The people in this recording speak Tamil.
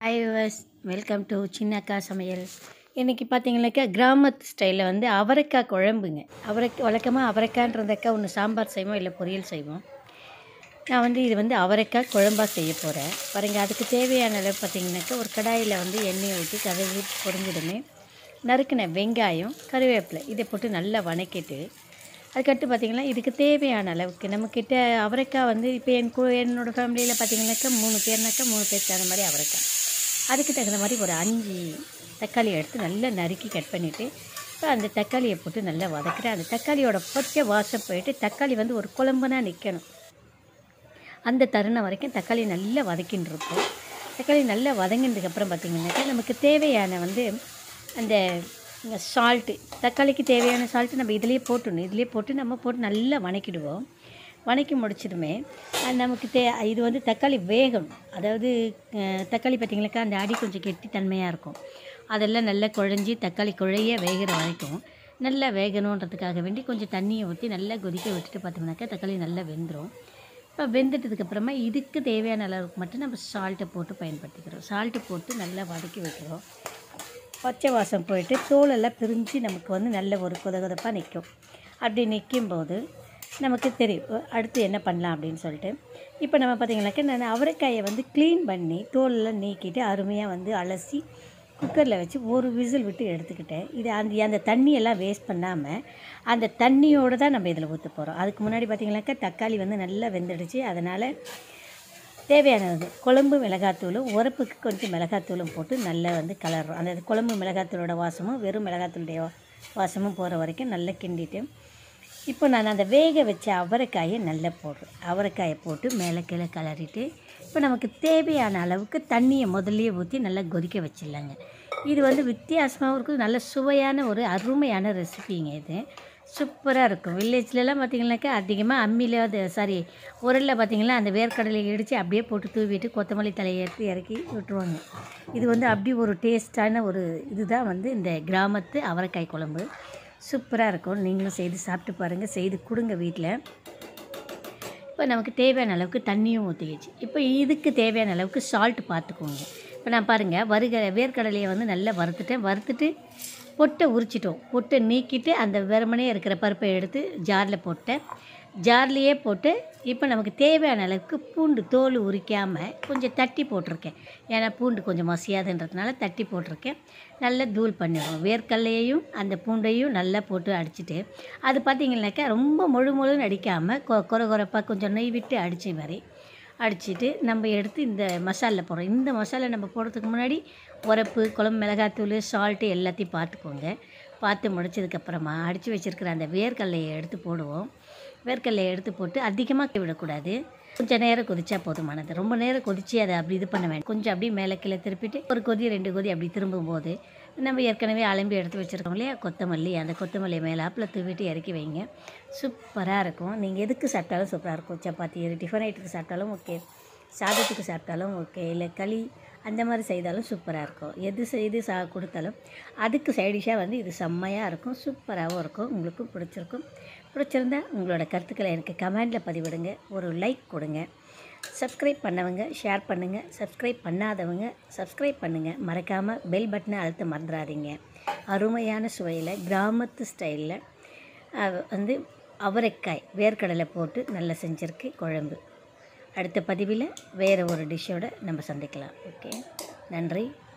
ஹாய் வஸ் வெல்கம் டு சின்னக்கா சமையல் இன்றைக்கி பார்த்தீங்கன்னாக்கா கிராமத்து ஸ்டைலில் வந்து அவரைக்காய் குழம்புங்க அவரைக்காய் வழக்கமாக அவரைக்கான்றதக்கா ஒன்று சாம்பார் செய்வோம் இல்லை பொரியல் செய்வோம் நான் வந்து இது வந்து அவரைக்காய் குழம்பா செய்ய போகிறேன் பாருங்க அதுக்கு தேவையான அளவு பார்த்தீங்கன்னாக்கா ஒரு கடாயில் வந்து எண்ணெயை ஊற்றி கதவி பொரிஞ்சிடுமே நறுக்கின வெங்காயம் கருவேப்பிலை இதை போட்டு நல்லா வணக்கிட்டு அதுக்கடுத்து பார்த்திங்கன்னா இதுக்கு தேவையான அளவுக்கு நம்மக்கிட்ட அவரைக்காய் வந்து இப்போ என் கு என்னோடய ஃபேமிலியில் பார்த்தீங்கன்னாக்கா மூணு பேர்னாக்கா மூணு பேருக்கு தகுந்த மாதிரி அவரைக்காய் அதுக்கு தகுந்த மாதிரி ஒரு அஞ்சு தக்காளி எடுத்து நல்லா நறுக்கி கட் பண்ணிவிட்டு இப்போ அந்த தக்காளியை போட்டு நல்லா வதக்குறேன் அந்த தக்காளியோட பச்சை வாசம் போயிட்டு தக்காளி வந்து ஒரு குழம்புனா நிற்கணும் அந்த தருணம் வரைக்கும் தக்காளி நல்லா வதக்கின்னு இருப்போம் தக்காளி நல்லா வதங்கினதுக்கப்புறம் பார்த்திங்கனாக்கா நமக்கு தேவையான வந்து அந்த சால்ட்டு தக்காளிக்கு தேவையான சால்ட்டு நம்ம இதிலேயே போட்டுடணும் இதிலேயே போட்டு நம்ம போட்டு நல்லா வணக்கிடுவோம் வணக்கி முடிச்சிடுமே அது நமக்கு தே இது வந்து தக்காளி வேகணும் அதாவது அஹ், தக்காளி பார்த்திங்கனாக்கா அந்த அடி கொஞ்சம் கெட்டித்தன்மையாக இருக்கும் அதெல்லாம் நல்லா குழஞ்சி தக்காளி குழைய வேகிற வரைக்கும் நல்லா வேகணுன்றதுக்காக வேண்டி கொஞ்சம் தண்ணியை ஊற்றி நல்லா கொதிக்க விட்டுட்டு பார்த்தோம்னாக்கா தக்காளி நல்லா வெந்துடும் இப்போ வெந்துட்டதுக்கப்புறமா இதுக்கு தேவையான அளவுக்கு மட்டும் நம்ம சால்ட்டை போட்டு பயன்படுத்திக்கிறோம் சால்ட்டு போட்டு நல்லா வதக்கி வைக்கிறோம் பச்சை வாசம் போயிட்டு தோலெல்லாம் பிரிஞ்சு நமக்கு வந்து நல்ல ஒரு கொத கொதப்பாக நிற்கும் அப்படி நிற்கும்போது நமக்கு தெரியும் அடுத்து என்ன பண்ணலாம் அப்படின்னு சொல்லிட்டு இப்போ நம்ம பார்த்திங்கனாக்கா நான் அவரைக்காயை வந்து க்ளீன் பண்ணி தோலெல்லாம் நீக்கிட்டு அருமையாக வந்து அலசி குக்கரில் வச்சு ஒரு விசில் விட்டு எடுத்துக்கிட்டேன் இது அந்த அந்த தண்ணியெல்லாம் வேஸ்ட் பண்ணாமல் அந்த தண்ணியோடு தான் நம்ம இதில் ஊற்ற போகிறோம் அதுக்கு முன்னாடி பார்த்திங்கனாக்கா தக்காளி வந்து நல்லா வெந்துடுச்சு அதனால் தேவையானது குழம்பு மிளகாத்தூளும் உரப்புக்கு கொஞ்சம் மிளகாத்தூளும் போட்டு நல்லா வந்து கலர்றோம் அந்த குழம்பு மிளகாத்தூளோட வாசமும் வெறும் மிளகாத்தூளுடைய வாசமும் போகிற வரைக்கும் நல்லா கிண்டிட்டு இப்போ நான் அந்த வேக வச்ச அவரைக்காயை நல்லா போடுறேன் அவரைக்காயை போட்டு மேலே கீழே கலரிட்டு இப்போ நமக்கு தேவையான அளவுக்கு தண்ணியை முதல்லயே ஊற்றி நல்லா கொதிக்க வச்சிடலாங்க இது வந்து வித்தியாசமாகவும் இருக்கும் நல்ல சுவையான ஒரு அருமையான ரெசிபிங்க இது சூப்பராக இருக்கும் வில்லேஜ்லலாம் பார்த்தீங்கன்னாக்கா அதிகமாக அம்மியில் அது சாரி உரலில் பார்த்தீங்கன்னா அந்த வேர்க்கடலையை இடித்து அப்படியே போட்டு தூவிட்டு கொத்தமல்லி தலையை எடுத்து இறக்கி விட்டுருவாங்க இது வந்து அப்படி ஒரு டேஸ்டான ஒரு இதுதான் வந்து இந்த கிராமத்து அவரைக்காய் குழம்பு சூப்பராக இருக்கும் நீங்களும் செய்து சாப்பிட்டு பாருங்கள் செய்து கொடுங்க வீட்டில் இப்போ நமக்கு தேவையான அளவுக்கு தண்ணியும் ஊற்றிக்கிச்சு இப்போ இதுக்கு தேவையான அளவுக்கு சால்ட் பார்த்துக்கோங்க இப்போ நான் பாருங்கள் வருக வேர்க்கடலையை வந்து நல்லா வறுத்துட்டேன் வறுத்துட்டு பொட்டை உரிச்சிட்டோம் பொட்டை நீக்கிட்டு அந்த வெறுமனே இருக்கிற பருப்பை எடுத்து ஜாரில் போட்டேன் ஜார்லேயே போட்டு இப்போ நமக்கு தேவையான அளவுக்கு பூண்டு தோல் உரிக்காமல் கொஞ்சம் தட்டி போட்டிருக்கேன் ஏன்னா பூண்டு கொஞ்சம் மசியாதுன்றதுனால தட்டி போட்டிருக்கேன் நல்லா தூள் பண்ணிடுவோம் வேர்க்கடலையையும் அந்த பூண்டையும் நல்லா போட்டு அடிச்சிட்டு அது பார்த்திங்கனாக்கா ரொம்ப முழு முழுன்னு அடிக்காமல் கொ கொர கொரப்பாக கொஞ்சம் நெய் விட்டு அடித்த மாதிரி அடிச்சிட்டு நம்ம எடுத்து இந்த மசாலில் போடுறோம் இந்த மசாலா நம்ம போடுறதுக்கு முன்னாடி உரப்பு குழம்பு மிளகாத்தூள் சால்ட்டு எல்லாத்தையும் பார்த்துக்கோங்க பார்த்து முடிச்சதுக்கப்புறமா அடித்து வச்சுருக்கிற அந்த வேர்க்கடலையை எடுத்து போடுவோம் வேர்க்கடலையை எடுத்து போட்டு அதிகமாக விடக்கூடாது கொஞ்சம் நேரம் கொதிச்சா போதுமானது ரொம்ப நேரம் கொதிச்சு அதை அப்படி இது பண்ண வேண்டாம் கொஞ்சம் அப்படியே மேலே கீழே திருப்பிட்டு ஒரு கொதி ரெண்டு கொதி அப்படி திரும்பும்போது நம்ம ஏற்கனவே அலம்பி எடுத்து வச்சுருக்கோம் இல்லையா கொத்தமல்லி அந்த கொத்தமல்லியை மேலே ஆப்பில் தூவிட்டு இறக்கி வைங்க சூப்பராக இருக்கும் நீங்கள் எதுக்கு சாப்பிட்டாலும் சூப்பராக இருக்கும் சப்பாத்தி டிஃபன் ஐட்டத்துக்கு சாப்பிட்டாலும் ஓகே சாதத்துக்கு சாப்பிட்டாலும் ஓகே இல்லை களி அந்த மாதிரி செய்தாலும் சூப்பராக இருக்கும் எது செய்து சா கொடுத்தாலும் அதுக்கு சைடிஷாக வந்து இது செம்மையாக இருக்கும் சூப்பராகவும் இருக்கும் உங்களுக்கும் பிடிச்சிருக்கும் பிடிச்சிருந்தா உங்களோட கருத்துக்களை எனக்கு கமெண்டில் பதிவிடுங்க ஒரு லைக் கொடுங்க சப்ஸ்கிரைப் பண்ணவங்க ஷேர் பண்ணுங்கள் சப்ஸ்கிரைப் பண்ணாதவங்க சப்ஸ்கிரைப் பண்ணுங்கள் மறக்காமல் பெல் பட்டனை அழுத்த மறந்துடாதீங்க அருமையான சுவையில் கிராமத்து ஸ்டைலில் வந்து அவரைக்காய் வேர்க்கடலை போட்டு நல்லா செஞ்சுருக்கு குழம்பு அடுத்த பதிவில் வேறு ஒரு டிஷ்ஷோடு நம்ம சந்திக்கலாம் ஓகே நன்றி